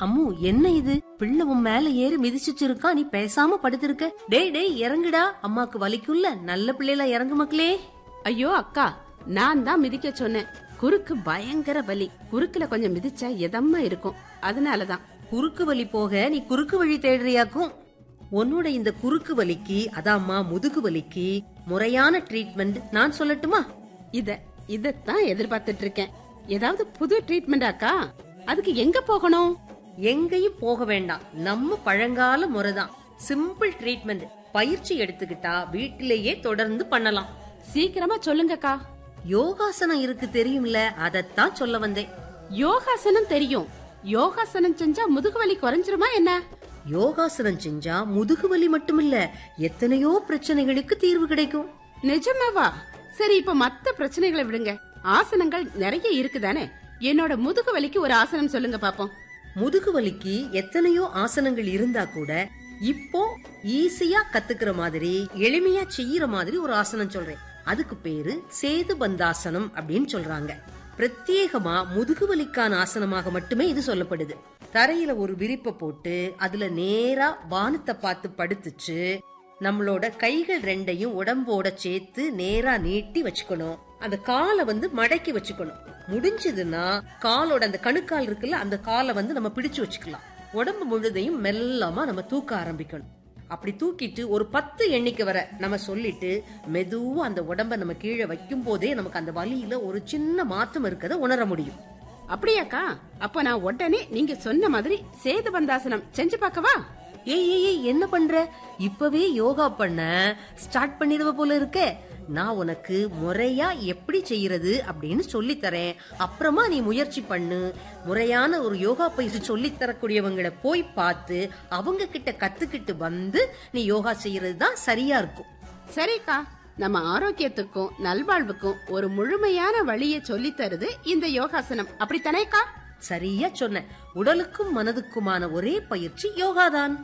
அம்மு என்ன இது பிள்ளை உன் மேல ஏறி மிதிச்சுட்டு இருக்கா நீ பேசாம படுத்திருக்க டேய் டேய் இறங்குடா அம்மாக்கு வலிக்குள்ள நல்ல பிள்ளைல இறங்கு மக்களே ஐயோ அக்கா நான் தான் மிதிக்க சொன்னேன் குறுக்கு பயங்கர வலி குறுக்குல கொஞ்சம் மிதிச்சா எதமா இருக்கும் அதனாலதான் குறுக்கு வலி போக நீ குறுக்கு வழி தேடுறியாக்கும் உன்னோட இந்த குறுக்கு வலிக்கு அதாம்மா முதுகு வலிக்கு முறையான ட்ரீட்மெண்ட் நான் சொல்லட்டுமா இத இதத்தான் எதிர்பார்த்துட்டு இருக்கேன் ஏதாவது புது ட்ரீட்மெண்ட் அக்கா அதுக்கு எங்க போகணும் எங்கேயும் போக வேண்டாம் நம்ம பழங்கால முறைதான் சிம்பிள் ட்ரீட்மெண்ட் பயிற்சி எடுத்துக்கிட்டா வீட்டிலேயே தொடர்ந்து பண்ணலாம் சீக்கிரமா சொல்லுங்கக்கா யோகாசனம் இருக்கு தெரியும்ல அதத்தான் சொல்ல வந்தேன் யோகாசனம் தெரியும் யோகாசனம் செஞ்சா முதுகு வலி குறைஞ்சிருமா என்ன யோகாசனம் செஞ்சா முதுகு வலி மட்டுமில்ல எத்தனையோ பிரச்சனைகளுக்கு தீர்வு கிடைக்கும் நிஜமாவா சரி இப்ப மத்த பிரச்சனைகளை விடுங்க ஆசனங்கள் நிறைய இருக்குதானே என்னோட முதுகு வலிக்கு ஒரு ஆசனம் சொல்லுங்க பாப்போம் முதுகு வலிக்கு எத்தனையோ ஆசனங்கள் இருந்தா கூட இப்போ ஈஸியா கத்துக்கிற மாதிரி எளிமையா செய்யற மாதிரி ஒரு ஆசனம் சொல்றேன் அதுக்கு பேரு சேது பந்தாசனம் அப்படின்னு சொல்றாங்க பிரத்யேகமா முதுகு வலிக்கான ஆசனமாக மட்டுமே இது சொல்லப்படுது தரையில ஒரு விரிப்பை போட்டு அதுல நேரா வானத்தை பார்த்து படுத்துச்சு நம்மளோட கைகள் ரெண்டையும் உடம்போட சேர்த்து நேரா நீட்டி வச்சுக்கணும் அந்த காலை வந்து மடக்கி வச்சுக்கணும் முடிஞ்சதுன்னா காலோட அந்த கணுக்கால் இருக்குல்ல அந்த காலை வந்து நம்ம பிடிச்சு வச்சுக்கலாம் உடம்பு முழுதையும் மெல்லமா நம்ம தூக்க ஆரம்பிக்கணும் அப்படி தூக்கிட்டு ஒரு பத்து எண்ணிக்கை வர நம்ம சொல்லிட்டு மெதுவா அந்த உடம்ப நம்ம கீழே வைக்கும் போதே நமக்கு அந்த வலியில ஒரு சின்ன மாற்றம் இருக்கத உணர முடியும் அப்படியாக்கா அப்ப நான் உடனே நீங்க சொன்ன மாதிரி சேது பந்தாசனம் செஞ்சு பார்க்கவா ஏய் ஏய் ஏய் என்ன பண்ற இப்பவே யோகா பண்ண ஸ்டார்ட் பண்ணிடுவ போல இருக்கே நான் உனக்கு முறையா எப்படி செய்யறது அப்படின்னு சொல்லி தரேன் அப்புறமா நீ முயற்சி பண்ணு முறையான ஒரு யோகா பயிற்சி சொல்லி தரக்கூடியவங்களை போய் பார்த்து அவங்க கிட்ட கத்துக்கிட்டு வந்து நீ யோகா செய்யறது தான் சரியா இருக்கும் சரிக்கா நம்ம ஆரோக்கியத்துக்கும் நல்வாழ்வுக்கும் ஒரு முழுமையான வழியை சொல்லி தருது இந்த யோகாசனம் அப்படித்தானேக்கா சரியா சொன்ன உடலுக்கும் மனதுக்குமான ஒரே பயிற்சி யோகாதான்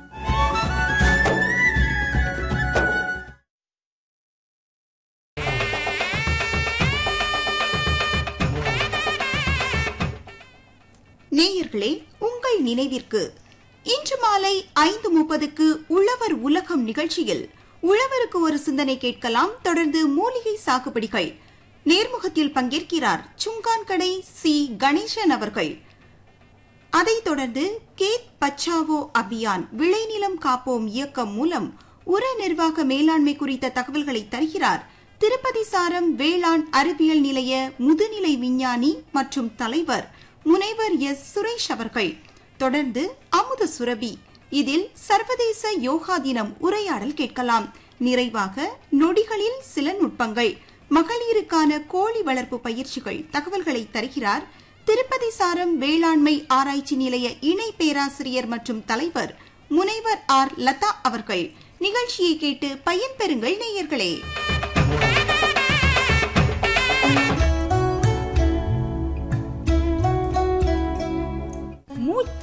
நேயர்களே உங்கள் நினைவிற்கு இன்று மாலை ஐந்து முப்பதுக்கு உழவர் உலகம் நிகழ்ச்சியில் உழவருக்கு ஒரு சிந்தனை கேட்கலாம் தொடர்ந்து மூலிகை சாகுபடிகள் நேர்முகத்தில் பங்கேற்கிறார் சுங்கான்கடை சி கணேசன் அவர்கள் அதைத் தொடர்ந்து கேத் பச்சாவோ அபியான் விளைநிலம் காப்போம் இயக்கம் மூலம் உர நிர்வாக மேலாண்மை குறித்த தகவல்களை தருகிறார் திருப்பதி சாரம் வேளாண் அறிவியல் நிலைய முதுநிலை விஞ்ஞானி மற்றும் தலைவர் முனைவர் எஸ் சுரேஷ் அவர்கள் தொடர்ந்து அமுத சுரபி இதில் சர்வதேச யோகா தினம் உரையாடல் கேட்கலாம் நிறைவாக நொடிகளில் சில நுட்பங்கள் மகளிருக்கான கோழி வளர்ப்பு பயிற்சிகள் தகவல்களை தருகிறார் திருப்பதி சாரம் வேளாண்மை ஆராய்ச்சி நிலைய இணை பேராசிரியர் மற்றும் தலைவர் முனைவர் ஆர் லதா அவர்கள் நிகழ்ச்சியை கேட்டு பயன்பெறுங்கள் நேயர்களே